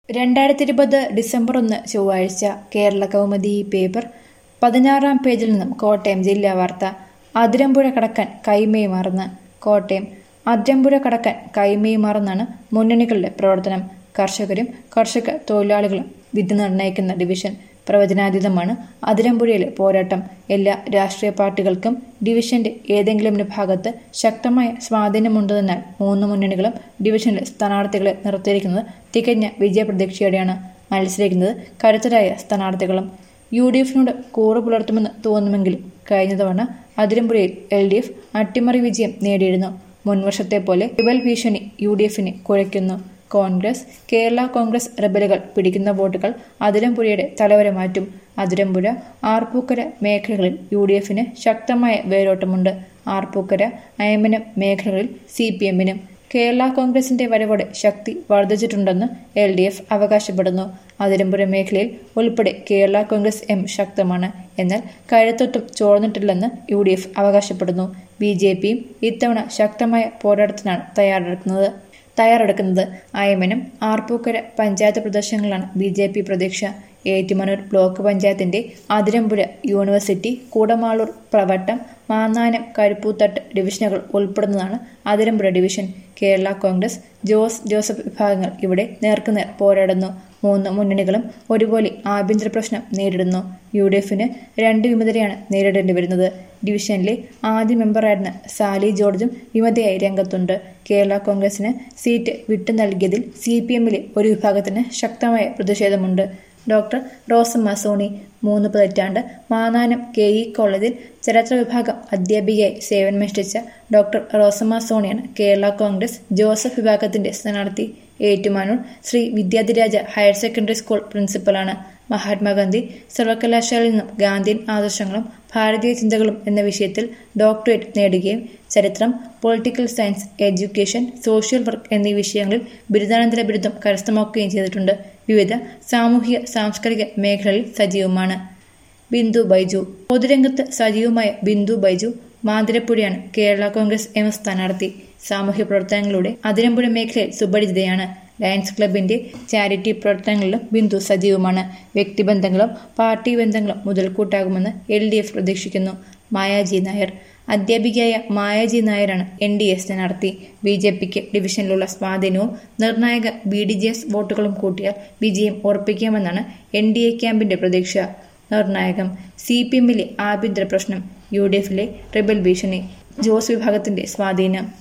രണ്ടായിരത്തി ഇരുപത് ഡിസംബർ ഒന്ന് ചൊവ്വാഴ്ച കേരള കൗമുദി പേപ്പർ പതിനാറാം പേജിൽ നിന്നും കോട്ടയം ജില്ലാ വാർത്ത അതിരമ്പുഴ കടക്കാൻ കൈമേ മറന്ന് കോട്ടയം അതിരമ്പുഴ കടക്കാൻ കൈമേ മറന്നാണ് മുന്നണികളുടെ പ്രവർത്തനം കർഷകരും കർഷക തൊഴിലാളികളും വിധി നിർണ്ണയിക്കുന്ന ഡിവിഷൻ പ്രവചനാതീതമാണ് അതിരമ്പുഴയിലെ പോരാട്ടം എല്ലാ രാഷ്ട്രീയ പാർട്ടികൾക്കും ഡിവിഷന്റെ ഏതെങ്കിലും ഒരു ഭാഗത്ത് ശക്തമായ സ്വാധീനമുണ്ടെന്നാൽ മൂന്ന് മുന്നണികളും ഡിവിഷനിലെ സ്ഥാനാർത്ഥികളെ നിർത്തിയിരിക്കുന്നത് തികഞ്ഞ വിജയപ്രതീക്ഷയോടെയാണ് മത്സരിക്കുന്നത് കരുത്തരായ സ്ഥാനാർത്ഥികളും യു ഡി എഫിനോട് കൂറ് പുലർത്തുമെന്ന് തോന്നുമെങ്കിലും കഴിഞ്ഞ തവണ അതിരമ്പുഴയിൽ എൽ ഡി എഫ് അട്ടിമറി വിജയം നേടിയിരുന്നു മുൻവർഷത്തെ പോലെ റിബൽ ഭീഷണി യു ഡി എഫിനെ കുഴയ്ക്കുന്നു കോൺഗ്രസ് കേരള കോൺഗ്രസ് റബലുകൾ പിടിക്കുന്ന വോട്ടുകൾ അതിരമ്പുഴയുടെ തലവരെ മാറ്റും അതിരമ്പുഴ ആർപ്പൂക്കര മേഖലകളിൽ യു ഡി എഫിന് ശക്തമായ വേരോട്ടമുണ്ട് ആർപ്പൂക്കര അയമനം മേഖലകളിൽ സി പി എമ്മിനും കേരള കോൺഗ്രസിന്റെ വരവോടെ ശക്തി വർദ്ധിച്ചിട്ടുണ്ടെന്ന് എൽ ഡി എഫ് അവകാശപ്പെടുന്നു അതിരമ്പുഴ മേഖലയിൽ ഉൾപ്പെടെ കേരള കോൺഗ്രസ് എം ശക്തമാണ് എന്നാൽ കഴുത്തൊട്ടും ചോർന്നിട്ടില്ലെന്ന് യു ഡി എഫ് അവകാശപ്പെടുന്നു ബി ജെ പിയും ഇത്തവണ ശക്തമായ പോരാട്ടത്തിനാണ് തയ്യാറെടുക്കുന്നത് തയ്യാറെടുക്കുന്നത് അയമനം ആർപ്പൂക്കര പഞ്ചായത്ത് പ്രദേശങ്ങളിലാണ് ബി ജെ പി പ്രതീക്ഷ ഏറ്റുമാനൂർ ബ്ലോക്ക് പഞ്ചായത്തിന്റെ അതിരമ്പുഴ യൂണിവേഴ്സിറ്റി കൂടമാളൂർ പ്രവട്ടം മാന്നാനം കരുപ്പൂത്തട്ട് ഡിവിഷനുകൾ ഉൾപ്പെടുന്നതാണ് Athirampuzha division Kerala Congress Jose Joseph വിഭാഗങ്ങൾ ഇവിടെ നേർക്കുനേർ പോരാടുന്നു മൂന്ന് മുന്നണികളും ഒരുപോലെ ആഭ്യന്തര പ്രശ്നം നേരിടുന്നു യു ഡി എഫിന് രണ്ട് വിമതരെയാണ് നേരിടേണ്ടി വരുന്നത് ഡിവിഷനിലെ ആദ്യ മെമ്പറായിരുന്ന സാലി ജോർജും വിമതയായി രംഗത്തുണ്ട് കേരള കോൺഗ്രസിന് സീറ്റ് വിട്ടു നൽകിയതിൽ സി പി എമ്മിലെ ഒരു വിഭാഗത്തിന് ശക്തമായ പ്രതിഷേധമുണ്ട് ഡോക്ടർ റോസമ്മ സോണി മൂന്ന് പതിറ്റാണ്ട് മാനാനം കെ ഇ കോളേജിൽ ചരിത്ര വിഭാഗം അധ്യാപികയായി സേവനമനുഷ്ഠിച്ച ഡോക്ടർ റോസമ്മ സോണിയാണ് കേരള കോൺഗ്രസ് ജോസഫ് വിഭാഗത്തിന്റെ സ്ഥാനാർത്ഥി Ettumanoor Sree Vidyadhiraja higher secondary school പ്രിൻസിപ്പലാണ് മഹാത്മാഗാന്ധി സർവകലാശാലയിൽ നിന്നും ഗാന്ധിയൻ ആദർശങ്ങളും ഭാരതീയ ചിന്തകളും എന്ന വിഷയത്തിൽ ഡോക്ടറേറ്റ് നേടുകയും ചരിത്രം political science education social work എന്നീ വിഷയങ്ങളിൽ ബിരുദാനന്തര ബിരുദം കരസ്ഥമാക്കുകയും ചെയ്തിട്ടുണ്ട് വിവിധ സാമൂഹിക സാംസ്കാരിക മേഖലകളിൽ സജീവമാണ് ബിന്ദു ബൈജു പൊതുരംഗത്ത് സജീവമായ ബിന്ദു ബൈജു മാതിരപ്പുഴയാണ് കേരള കോൺഗ്രസ് എം സ്ഥാനാർത്ഥി സാമൂഹ്യ പ്രവർത്തനങ്ങളിലൂടെ അതിരമ്പുഴ മേഖലയിൽ സുപരിചിതയാണ് ലയൺസ് ക്ലബിന്റെ ചാരിറ്റി പ്രവർത്തനങ്ങളിലും ബിന്ദു സജീവമാണ് വ്യക്തിബന്ധങ്ങളും പാർട്ടി ബന്ധങ്ങളും മുതൽക്കൂട്ടാകുമെന്ന് എൽ ഡി എഫ് പ്രതീക്ഷിക്കുന്നു മായാജി നായർ അധ്യാപികയായ മായാജി നായരാണ് എൻ ഡി എ സ്ഥാനാർത്ഥി ബി ജെ പിക്ക് ഡിവിഷനിലുള്ള സ്വാധീനവും നിർണായക ബി ഡി ജെ എസ് വോട്ടുകളും കൂട്ടിയാൽ വിജയം ഉറപ്പിക്കാമെന്നാണ് എൻ ഡി എ ക്യാമ്പിന്റെ പ്രതീക്ഷ നിർണായകം സി പി എമ്മിലെ ആഭ്യന്തര പ്രശ്നം യു ഡി എഫിലെ റിബൽ ഭീഷണി ജോസ് വിഭാഗത്തിന്റെ സ്വാധീനം